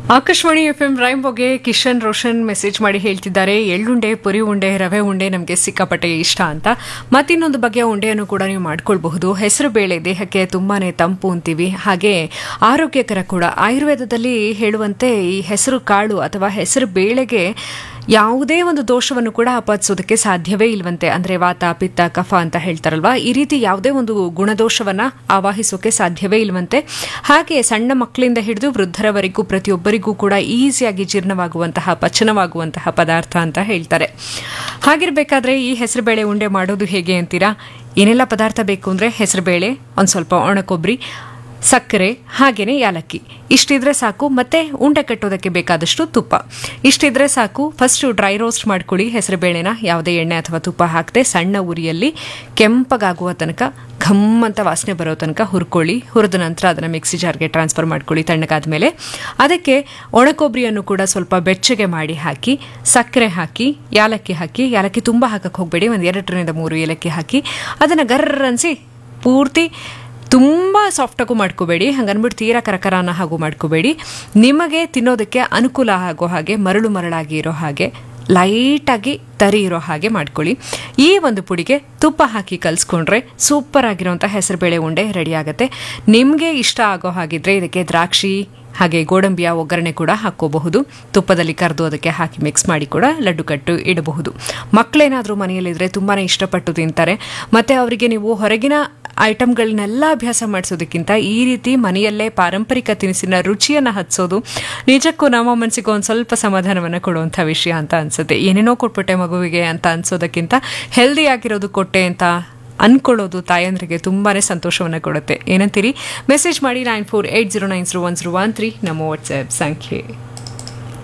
Akashvani F M ರೈಂಬೋಗೆ Kishan Roshan message ಮಾಡಿ ಹೇಳ್ತಿದ್ದಾರೆ ಎಳ್ಳುಂಡೆ ಪುರಿ ಉಂಡೆ ರವೆ ಉಂಡೆ ನಮಗೆ ಸಿಕ್ಕಾಪಟ್ಟೆ ಇಷ್ಟ ಅಂತ ಮತ್ತಿನ್ನೊಂದು ಬಗೆಯ ಉಂಡೆಯನ್ನು ಕೂಡ ನೀವು ಮಾಡ್ಕೊಳ್ಬಹುದು ಹೆಸರು ಬೇಳೆ ದೇಹಕ್ಕೆ ತುಂಬಾನೇ ತಂಪು ಅಂತೀವಿ ಹಾಗೆ ಆರೋಗ್ಯಕರ ಕೂಡ ಆಯುರ್ವೇದದಲ್ಲಿ ಹೇಳುವಂತೆ ಈ ಹೆಸರು ಕಾಳು ಅಥವಾ ಹೆಸರು ಬೇಳೆಗೆ ಯಾವುದೇ ಒಂದು ದೋಷವನ್ನು ಕೂಡ ಆಪಾದಿಸೋದಕ್ಕೆ ಸಾಧ್ಯವೇ ಇಲ್ವಂತೆ ಅಂದ್ರೆ ವಾತ ಪಿತ್ತ ಕಫ ಅಂತ ಹೇಳ್ತಾರಲ್ವಾ ಈ ರೀತಿ ಯಾವುದೇ ಒಂದು ಗುಣದೋಷವನ್ನ ಆವಾಹಿಸೋಕೆ ಸಾಧ್ಯವೇ ಇಲ್ವಂತೆ ಹಾಗೆ ಸಣ್ಣ ಮಕ್ಕಳಿಂದ ಹಿಡಿದು ವೃದ್ಧರವರೆಗೂ ಪ್ರತಿಯೊಬ್ಬರಿಗೂ ಕೂಡ ಈಸಿಯಾಗಿ ಜೀರ್ಣವಾಗುವಂತಹ ಪಚನವಾಗುವಂತಹ ಪದಾರ್ಥ ಅಂತ ಹೇಳ್ತಾರೆ ಹಾಗಿರ್ಬೇಕಾದ್ರೆ ಈ ಹೆಸರುಬೇಳೆ ಉಂಡೆ ಮಾಡೋದು ಹೇಗೆ ಅಂತೀರಾ ಏನೆಲ್ಲ ಪದಾರ್ಥ ಬೇಕು ಅಂದ್ರೆ ಹೆಸರುಬೇಳೆ ಒಂದು ಸ್ವಲ್ಪ ಒಣಕೊಬ್ಬರಿ ಸಕ್ಕರೆ ಹಾಗೇನೆ ಯಾಲಕ್ಕಿ ಇಷ್ಟಿದ್ರೆ ಸಾಕು ಮತ್ತೆ ಉಂಡೆ ಕಟ್ಟೋದಕ್ಕೆ ಬೇಕಾದಷ್ಟು ತುಪ್ಪ ಇಷ್ಟಿದ್ರೆ ಸಾಕು ಫಸ್ಟ್ ಡ್ರೈ ರೋಸ್ಟ್ ಮಾಡ್ಕೊಳ್ಳಿ ಹೆಸರುಬೇಳೆನ ಯಾವುದೇ ಎಣ್ಣೆ ಅಥವಾ ತುಪ್ಪ ಹಾಕದೆ ಸಣ್ಣ ಉರಿಯಲ್ಲಿ ಕೆಂಪಗಾಗುವ ತನಕ ಘಮ್ ಅಂತ ವಾಸನೆ ಬರೋ ತನಕ ಹುರ್ಕೊಳ್ಳಿ ಹುರಿದ ನಂತರ ಅದನ್ನು ಮಿಕ್ಸಿ ಜಾರ್ಗೆ ಟ್ರಾನ್ಸ್ಫರ್ ಮಾಡ್ಕೊಳ್ಳಿ ತಣ್ಣಗಾದ ಮೇಲೆ ಅದಕ್ಕೆ ಒಣಕೊಬ್ಬರಿಯನ್ನು ಕೂಡ ಸ್ವಲ್ಪ ಬೆಚ್ಚಗೆ ಮಾಡಿ ಹಾಕಿ ಸಕ್ಕರೆ ಹಾಕಿ ಯಾಲಕ್ಕಿ ಹಾಕಿ ಯಾಲಕ್ಕಿ ತುಂಬ ಹಾಕಕ್ಕೆ ಹೋಗಬೇಡಿ ಒಂದು ಎರಡರಿಂದ ಮೂರು ಏಲಕ್ಕಿ ಹಾಕಿ ಅದನ್ನು ಗರ್ರ ಅನ್ಸಿ ಪೂರ್ತಿ ತುಂಬ ಸಾಫ್ಟಾಗೂ ಮಾಡ್ಕೋಬೇಡಿ ಹಂಗನ್ಬಿಟ್ಟು ತೀರಾ ಕರಕರಾನ ಹಾಗೂ ಮಾಡ್ಕೋಬೇಡಿ ನಿಮಗೆ ತಿನ್ನೋದಕ್ಕೆ ಅನುಕೂಲ ಆಗೋ ಹಾಗೆ ಮರಳು ಮರಳಾಗಿ ಇರೋ ಹಾಗೆ ಲೈಟಾಗಿ ತರಿ ಇರೋ ಹಾಗೆ ಮಾಡ್ಕೊಳ್ಳಿ ಈ ಒಂದು ಪುಡಿಗೆ ತುಪ್ಪ ಹಾಕಿ ಕಲಿಸ್ಕೊಂಡ್ರೆ ಸೂಪರ್ ಆಗಿರೋಂಥ ಹೆಸರುಬೇಳೆ ಉಂಡೆ ರೆಡಿ ಆಗುತ್ತೆ ನಿಮಗೆ ಇಷ್ಟ ಆಗೋ ಹಾಗಿದ್ರೆ ಇದಕ್ಕೆ ದ್ರಾಕ್ಷಿ ಹಾಗೆ ಗೋಡಂಬಿಯ ಒಗ್ಗರಣೆ ಕೂಡ ಹಾಕೋಬಹುದು ತುಪ್ಪದಲ್ಲಿ ಕರೆದು ಅದಕ್ಕೆ ಹಾಕಿ ಮಿಕ್ಸ್ ಮಾಡಿ ಕೂಡ ಲಡ್ಡು ಕಟ್ಟು ಇಡಬಹುದು ಮಕ್ಕಳೇನಾದರೂ ಮನೆಯಲ್ಲಿದ್ದರೆ ತುಂಬಾ ಇಷ್ಟಪಟ್ಟು ತಿಂತಾರೆ ಮತ್ತು ಅವರಿಗೆ ನೀವು ಹೊರಗಿನ ಐಟಮ್ಗಳನ್ನೆಲ್ಲ ಅಭ್ಯಾಸ ಮಾಡಿಸೋದಕ್ಕಿಂತ ಈ ರೀತಿ ಮನೆಯಲ್ಲೇ ಪಾರಂಪರಿಕ ತಿನಿಸಿನ ರುಚಿಯನ್ನು ಹಚ್ಚೋದು ನಿಜಕ್ಕೂ ನಮ್ಮ ಮನಸ್ಸಿಗೆ ಒಂದು ಸ್ವಲ್ಪ ಸಮಾಧಾನವನ್ನು ಕೊಡುವಂಥ ವಿಷಯ ಅಂತ ಅನ್ಸುತ್ತೆ ಏನೇನೋ ಕೊಟ್ಬಿಟ್ಟೆ ಮಗುವಿಗೆ ಅಂತ ಅನ್ಸೋದಕ್ಕಿಂತ ಹೆಲ್ದಿ ಆಗಿರೋದು ಕೊಟ್ಟೆ ಅಂತ ಅನ್ಕೊಳ್ಳೋದು ತಾಯಂದ್ರಿಗೆ ತುಂಬಾನೇ ಸಂತೋಷವನ್ನು ಕೊಡುತ್ತೆ ಏನಂತೀರಿ ಮೆಸೇಜ್ ಮಾಡಿ nine four eight zero nine zero one zero one three ನಮ್ಮ ವಾಟ್ಸ್ಆ್ಯಪ್ ಸಂಖ್ಯೆ